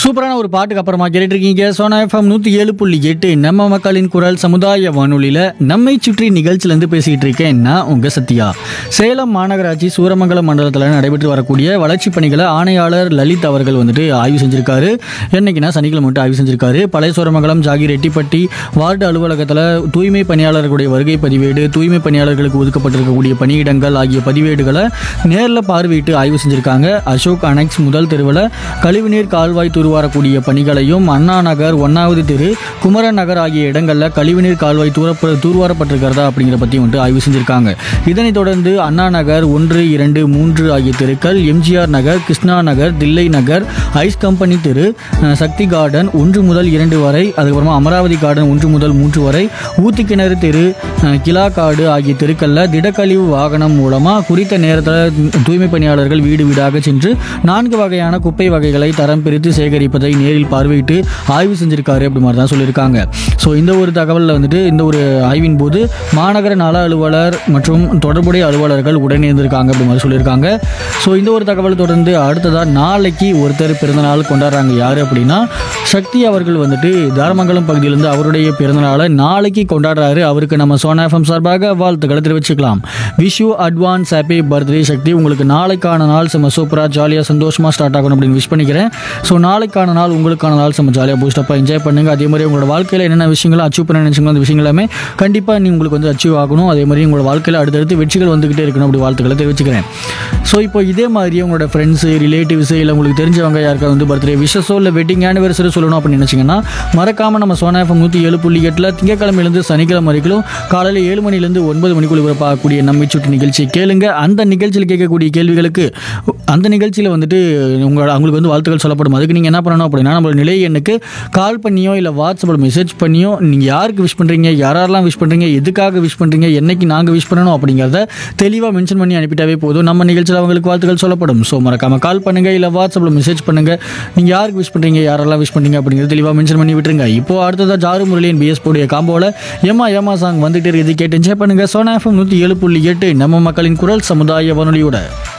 சூப்பரான ஒரு பாட்டுக்கு அப்புறமா கேட்டுட்டு இருக்கீங்க சோனா எஃப்எம் நூற்றி ஏழு புள்ளி எட்டு நம்ம மக்களின் குரல் சமுதாய வானொலியில் நம்மை சுற்றி நிகழ்ச்சியிலேருந்து பேசிக்கிட்டு இருக்கேன் நான் உங்கள் சத்யா சேலம் மாநகராட்சி சூரமங்கலம் மண்டலத்தில் நடைபெற்று வரக்கூடிய வளர்ச்சிப் பணிகளை ஆணையாளர் லலித் அவர்கள் வந்துட்டு ஆய்வு செஞ்சிருக்காரு என்னைக்குன்னா சனிக்கிழமை மட்டும் ஆய்வு செஞ்சிருக்காரு பழைய சூரமங்கலம் ஜாகி ரெட்டிப்பட்டி வார்டு அலுவலகத்தில் தூய்மை பணியாளர்களுடைய வருகை பதிவேடு தூய்மை பணியாளர்களுக்கு ஒதுக்கப்பட்டிருக்கக்கூடிய பணியிடங்கள் ஆகிய பதிவேடுகளை நேரில் பார்வையிட்டு ஆய்வு செஞ்சிருக்காங்க அசோக் அனெக்ஸ் முதல் தெருவில் கழிவுநீர் கால்வாய் தூர்வாரக்கூடிய பணிகளையும் அண்ணா நகர் ஒன்னாவது தெரு குமரன் நகர் ஆகிய இடங்களில் கழிவுநீர் கால்வாய் தூரப்ப தூர்வாரப்பட்டிருக்கிறதா அப்படிங்கிற பற்றி வந்துட்டு ஆய்வு செஞ்சிருக்காங்க இதனைத் தொடர்ந்து அண்ணா நகர் ஒன்று இரண்டு மூன்று ஆகிய தெருக்கள் எம்ஜிஆர் நகர் கிருஷ்ணா நகர் தில்லை நகர் ஐஸ் கம்பெனி தெரு அஹ், சக்தி கார்டன் ஒன்று முதல் இரண்டு வரை அதுக்கப்புறமா அமராவதி கார்டன் ஒன்று முதல் மூன்று வரை ஊத்துக்கிணறு தெரு அஹ், கிலாக்காடு ஆகிய தெருக்களில் திடக்கழிவு வாகனம் மூலமாக குறித்த நேரத்தில் தூய்மை பணியாளர்கள் வீடு வீடாக சென்று நான்கு வகையான குப்பை வகைகளை தரம் பிரித்து சேகரிப்பதை நேரில் பார்வையிட்டு ஆய்வு செஞ்சிருக்காரு அப்படி மாதிரி தான் சொல்லியிருக்காங்க ஸோ இந்த ஒரு தகவலில் வந்துட்டு இந்த ஒரு ஆய்வின் போது மாநகர நல அலுவலர் மற்றும் தொடர்புடைய அலுவலர்கள் உடனே இருந்திருக்காங்க அப்படி மாதிரி சொல்லியிருக்காங்க ஸோ இந்த ஒரு தகவல் தொடர்ந்து அடுத்ததாக நாளைக்கு ஒருத்தர் பிறந்தநாள் கொண்டாடுறாங்க யார் அப்படின்னா சக்தி அவர்கள் வந்துட்டு தாரமங்கலம் பகுதியிலேருந்து அவருடைய பிறந்தநாளை நாளைக்கு கொண்டாடுறாரு அவருக்கு நம்ம சோனா எஃப்எம் சார்பாக வாழ்த்துக்களை தெரிவிச்சுக்கலாம் wish you advance happy birthday Sakthi உங்களுக்கு நாளைக்கான நாள் செம்ம சூப்பராக ஜாலியாக சந்தோஷமாக ஸ்டார்ட் ஆகணும் அப்படின்னு விஷ் பண்ணிக்கிறேன் ஸோ நாளைக்கான நாள் உங்களுக்கான நாள் செம்ம ஜாலியாக பூஸ்டப்பாக என்ஜாய் பண்ணுங்க அதே மாதிரி உங்களோட வாழ்க்கையில் என்னென்ன விஷயங்களை அச்சீவ் பண்ண நினைச்சீங்களோ அந்த விஷயங்கள் எல்லாமே கண்டிப்பாக நீ உங்களுக்கு வந்து அச்சீவ் ஆகணும் அதே மாதிரி உங்களோட வாழ்க்கையில் அடுத்தடுத்து வெற்றிகள் வந்துக்கிட்டே இருக்கணும் அப்படி வாழ்த்துக்களை தெரிவிச்சுக்கிறேன் ஸோ இப்போ இதே மாதிரி உங்களோட ஃப்ரெண்ட்ஸு ரிலேட்டிவ்ஸு இல்லை உங்களுக்கு தெரிஞ்சவங்க யாருக்காவது வந்து பர்த்டே விஷஸோ இல்லை வெட்டிங் ஆனிவர்சரி சொல்லணும் அப்படின்னு நினச்சிங்கன்னா மறக்காமல் நம்ம சோனா எஃப்எம் நூற்றி ஏழு புள்ளி எட்டில் திங்கக்கிழமையிலேருந்து சனிக்கிழமை வரைக்கும் காலையில் ஏழு மணிலேருந்து ஒன்பது மணிக்குள்ள பார்க்கக்கூடிய நம்மை சுற்றி நிகழ்ச்சி கேளுங்க அந்த நிகழ்ச்சியில் கேட்கக்கூடிய கேள்விகளுக்கு அந்த நிகழ்ச்சியில் வந்துட்டு உங்கள் அவங்களுக்கு வந்து வாழ்த்துக்கள் சொல்லப்படும் அதுக்கு நீங்கள் என்ன பண்ணணும் அப்படின்னா நம்மளோட நிலை எண்ணுக்கு கால் பண்ணியோ இல்லை வாட்ஸ்அப்பில் மெசேஜ் பண்ணியோ நீங்கள் யாருக்கு விஷ் பண்ணுறீங்க யாரெல்லாம் விஷ் பண்ணுறீங்க எதுக்காக விஷ் பண்ணுறீங்க என்னைக்கு நாங்கள் விஷ் பண்ணணும் அப்படிங்கிறத தெளிவாக மென்ஷன் பண்ணி அனுப்பிட்டாவே போதும் நம்ம நிகழ்ச்சியில் அவங்களுக்கு வாழ்த்துக்கள் சொல்லப்படும் ஸோ மறக்காம கால் பண்ணுங்கள் இல்லை வாட்ஸ்அப்பில் மெசேஜ் பண்ணுங்கள் நீங்கள் யாருக்கு விஷ் பண்ணுறீங்க யாரெல்லாம் விஷ் பண்ணுறீங்க அப்படிங்கிறத தெளிவாக மென்ஷன் பண்ணி விட்டுருங்க இப்போ அடுத்ததாக ஜாரு முரளியின் பிஎஸ் போடைய காம்போவில் ஏமா ஏமா சாங் வந்துட்டு இருக்குது கேட்டு என்ஜாய் பண்ணுங்கள் சோனா எஃப்எம் நூற்றி ஏழு புள்ளி எட்டு நம்ம மக்களின் குரல் சமுதாய வானொலியோட